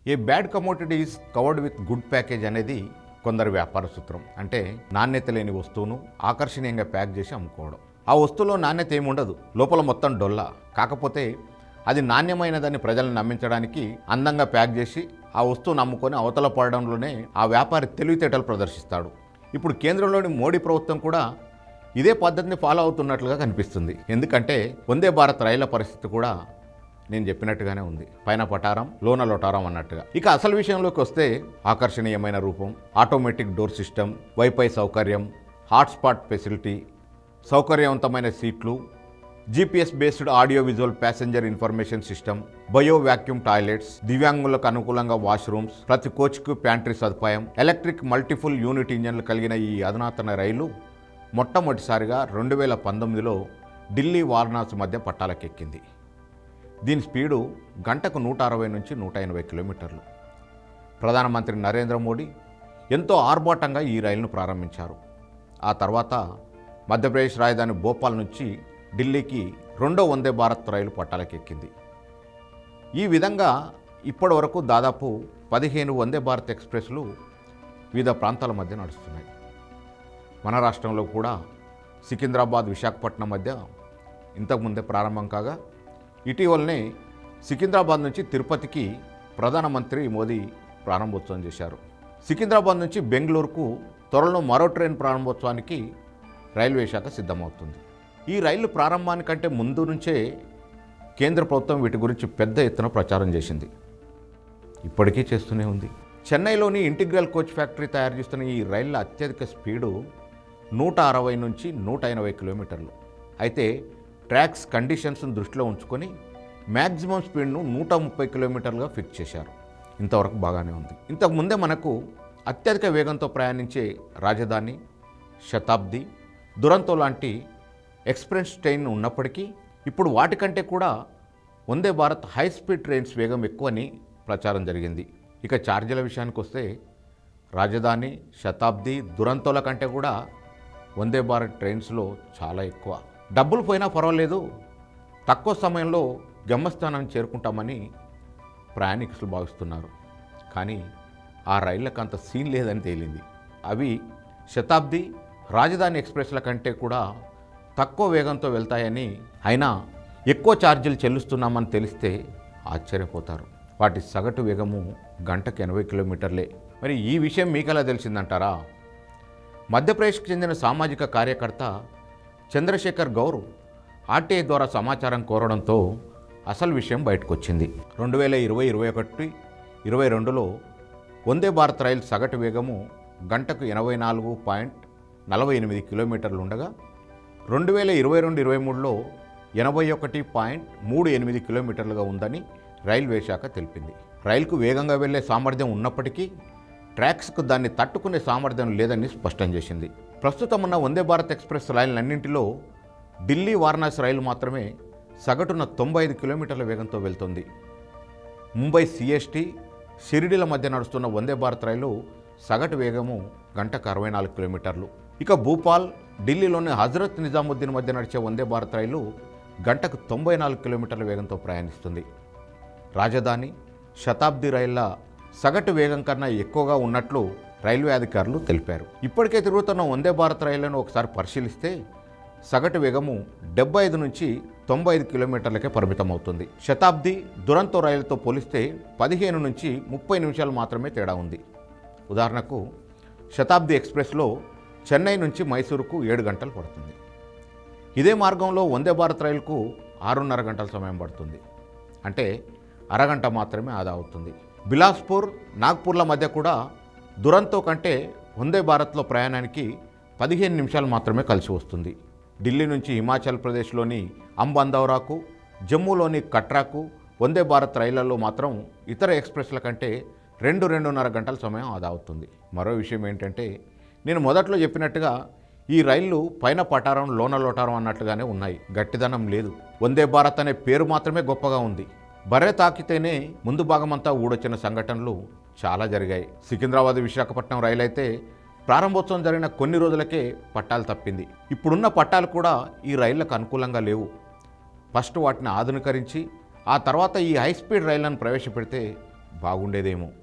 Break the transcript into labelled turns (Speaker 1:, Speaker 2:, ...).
Speaker 1: A bad commodity is covered with good package అనేది కొందరి వ్యాపార సూత్రం అంటే నాణ్యత లేని వస్తువును ఆకర్షణీయంగా ప్యాక్ చేసి అమ్ముకోవడం ఆ వస్తువులో నాణ్యత ఏముండదు లోపల మొత్తం డొల్లా కాకపోతే అది నాణ్యమైనదని ప్రజలను నమ్మించడానికి అందంగా ప్యాక్ చేసి ఆ వస్తువును అమ్ముకొని అవతల పడడంలోనే ఆ వ్యాపారి తెలివితేటలు ప్రదర్శిస్తాడు ఇప్పుడు కేంద్రంలోని మోడీ ప్రభుత్వం కూడా ఇదే పద్ధతిని ఫాలో అవుతున్నట్లుగా కనిపిస్తుంది ఎందుకంటే వందే భారత్ రైళ్ల పరిస్థితి కూడా నేను చెప్పినట్టుగానే ఉంది పైన పటారం లోన లొటారం అన్నట్టుగా ఇక అసలు విషయంలోకి వస్తే ఆకర్షణీయమైన రూపం ఆటోమేటిక్ డోర్ సిస్టమ్ వైఫై సౌకర్యం హాట్స్పాట్ ఫెసిలిటీ సౌకర్యవంతమైన సీట్లు GPS based audio visual passenger information system bio vacuum toilets దివ్యాంగులకు అనుకూలంగా వాష్రూమ్స్ ప్రతి కోచ్కు ప్యాంట్రీ సదుపాయం ఎలక్ట్రిక్ మల్టిఫుల్ యూనిట్ ఇంజన్లు కలిగిన ఈ అధునాతన రైలు మొట్టమొదటిసారిగా రెండు వేల పంతొమ్మిదిలో ఢిల్లీ వారణాసి మధ్య పట్టాలకెక్కింది దీని స్పీడు గంటకు నూట అరవై నుంచి నూట ఎనభై కిలోమీటర్లు ప్రధానమంత్రి నరేంద్ర మోడీ ఎంతో ఆర్భాటంగా ఈ రైలును ప్రారంభించారు ఆ తర్వాత మధ్యప్రదేశ్ రాజధాని భోపాల్ నుంచి ఢిల్లీకి రెండో వందే భారత్ రైలు పట్టాలకెక్కింది ఈ విధంగా ఇప్పటి వరకు దాదాపు పదిహేను వందే భారత్ ఎక్స్ప్రెస్లు వివిధ ప్రాంతాల మధ్య నడుస్తున్నాయి మన రాష్ట్రంలో కూడా సికింద్రాబాద్ విశాఖపట్నం మధ్య ఇంతకుముందే ప్రారంభం కాగా ఇటీవలనే సికింద్రాబాద్ నుంచి తిరుపతికి ప్రధానమంత్రి మోదీ ప్రారంభోత్సవం చేశారు సికింద్రాబాద్ నుంచి బెంగళూరుకు త్వరలో మరో ట్రైన్ ప్రారంభోత్సవానికి రైల్వే శాఖ సిద్ధమవుతుంది ఈ రైలు ప్రారంభానికంటే ముందు నుంచే కేంద్ర ప్రభుత్వం వీటి గురించి పెద్ద ఎత్తున ప్రచారం చేసింది ఇప్పటికీ చేస్తూనే ఉంది చెన్నైలోని ఇంటిగ్రల్ కోచ్ ఫ్యాక్టరీ తయారు చేస్తున్న ఈ రైళ్ల అత్యధిక స్పీడు నూట అరవై నుంచి నూట ఎనభై కిలోమీటర్లు అయితే ట్రాక్స్ కండిషన్స్ను దృష్టిలో ఉంచుకొని మ్యాక్సిమం స్పీడ్ను నూట ముప్పై కిలోమీటర్లుగా ఫిక్స్ చేశారు ఇంతవరకు బాగానే ఉంది ఇంతకు ముందే మనకు అత్యధిక వేగంతో ప్రయాణించే రాజధాని శతాబ్ది దురంతో లాంటి ఎక్స్ప్రెస్ ట్రైన్ ఉన్నప్పటికీ ఇప్పుడు వాటికంటే కూడా Vande Bharat high speed trains వేగం ఎక్కువని ప్రచారం జరిగింది ఇక ఛార్జీల విషయానికి వస్తే రాజధాని శతాబ్ది దురంతోల కంటే కూడా వందే భారత్ ట్రైన్స్లో చాలా ఎక్కువ డబ్బులు పోయినా పర్వాలేదు తక్కువ సమయంలో గమ్యస్థానాన్ని చేరుకుంటామని ప్రయాణికులు భావిస్తున్నారు కానీ ఆ రైళ్లకు అంత సీన్ లేదని తేలింది అవి శతాబ్ది రాజధాని ఎక్స్ప్రెస్ల కంటే కూడా తక్కువ వేగంతో వెళ్తాయని అయినా ఎక్కువ ఛార్జీలు చెల్లిస్తున్నామని తెలిస్తే ఆశ్చర్యపోతారు వాటి సగటు వేగము గంటకు ఎనభై కిలోమీటర్లే మరి ఈ విషయం మీకెలా తెలిసిందంటారా మధ్యప్రదేశ్కి చెందిన సామాజిక కార్యకర్త చంద్రశేఖర్ గౌర్ ఆర్టీఐ ద్వారా సమాచారం కోరడంతో అసలు విషయం బయటకు వచ్చింది రెండు వేల ఇరవై ఇరవై ఒకటి ఇరవై రెండులో వందే భారత్ రైలు సగటు వేగము గంటకు ఎనభై నాలుగు పాయింట్ నలభై ఎనిమిది కిలోమీటర్లు ఉండగా రెండు వేల ఇరవై రెండు ఇరవై మూడులో ఎనభై ఒకటి పాయింట్ మూడు ఎనిమిది కిలోమీటర్లుగా ఉందని రైల్వే శాఖ తెలిపింది రైలుకు వేగంగా వెళ్లే సామర్థ్యం ఉన్నప్పటికీ ట్రాక్స్కు దాన్ని తట్టుకునే సామర్థ్యం లేదని స్పష్టం చేసింది ప్రస్తుతం ఉన్న వందే భారత్ ఎక్స్ప్రెస్ రైళ్లన్నింటిలో ఢిల్లీ వారణాసి రైలు మాత్రమే సగటున తొంభై ఐదు కిలోమీటర్ల వేగంతో వెళ్తుంది ముంబై సిఎస్టీ షిరిడీల మధ్య నడుస్తున్న వందే భారత్ రైలు సగటు వేగము గంటకు అరవై నాలుగు కిలోమీటర్లు ఇక భూపాల్ ఢిల్లీలోని హజరత్ నిజాముద్దీన్ మధ్య నడిచే వందే భారత్ రైలు గంటకు తొంభై నాలుగు కిలోమీటర్ల వేగంతో ప్రయాణిస్తుంది రాజధాని శతాబ్ది రైళ్ల సగటు వేగం కన్నా ఎక్కువగా ఉన్నట్లు రైల్వే అధికారులు తెలిపారు ఇప్పటికే తిరుగుతున్న వందే భారత్ రైళ్లను ఒకసారి పరిశీలిస్తే సగటు వేగము డెబ్బై ఐదు నుంచి తొంభై ఐదు కిలోమీటర్లకే పరిమితం అవుతుంది శతాబ్ది దురంతో రైలుతో పోలిస్తే పదిహేను నుంచి ముప్పై నిమిషాలు మాత్రమే తేడా ఉంది ఉదాహరణకు శతాబ్ది ఎక్స్ప్రెస్లో చెన్నై నుంచి మైసూరుకు ఏడు గంటలు పడుతుంది ఇదే మార్గంలో వందే భారత్ రైలుకు ఆరున్నర గంటల సమయం పడుతుంది అంటే అరగంట మాత్రమే ఆదా అవుతుంది బిలాస్పూర్ నాగ్పూర్ల మధ్య కూడా దురంతో కంటే వందే భారత్లో ప్రయాణానికి పదిహేను నిమిషాలు మాత్రమే కలిసి వస్తుంది ఢిల్లీ నుంచి హిమాచల్ ప్రదేశ్లోని అంబందౌరాకు జమ్మూలోని కట్రాకు వందే భారత్ రైళ్లలో మాత్రం ఇతర ఎక్స్ప్రెస్ల కంటే రెండు రెండున్నర గంటల సమయం ఆదా అవుతుంది మరో విషయం ఏంటంటే నేను మొదట్లో చెప్పినట్టుగా ఈ రైళ్లు పైన పటారం లోన లోటారం అన్నట్లుగానే ఉన్నాయి గట్టిదనం లేదు వందే భారత్ అనే పేరు మాత్రమే గొప్పగా ఉంది బర్రె తాకితేనే ముందు భాగమంతా ఊడొచ్చిన సంఘటనలు చాలా జరిగాయి సికింద్రాబాద్ విశాఖపట్నం రైలు అయితే ప్రారంభోత్సవం జరిగిన కొన్ని రోజులకే పట్టాలు తప్పింది ఇప్పుడున్న పట్టాలు కూడా ఈ రైళ్లకు అనుకూలంగా లేవు ఫస్ట్ వాటిని ఆధునీకరించి ఆ తర్వాత ఈ హై స్పీడ్ రైళ్లను ప్రవేశపెడితే బాగుండేదేమో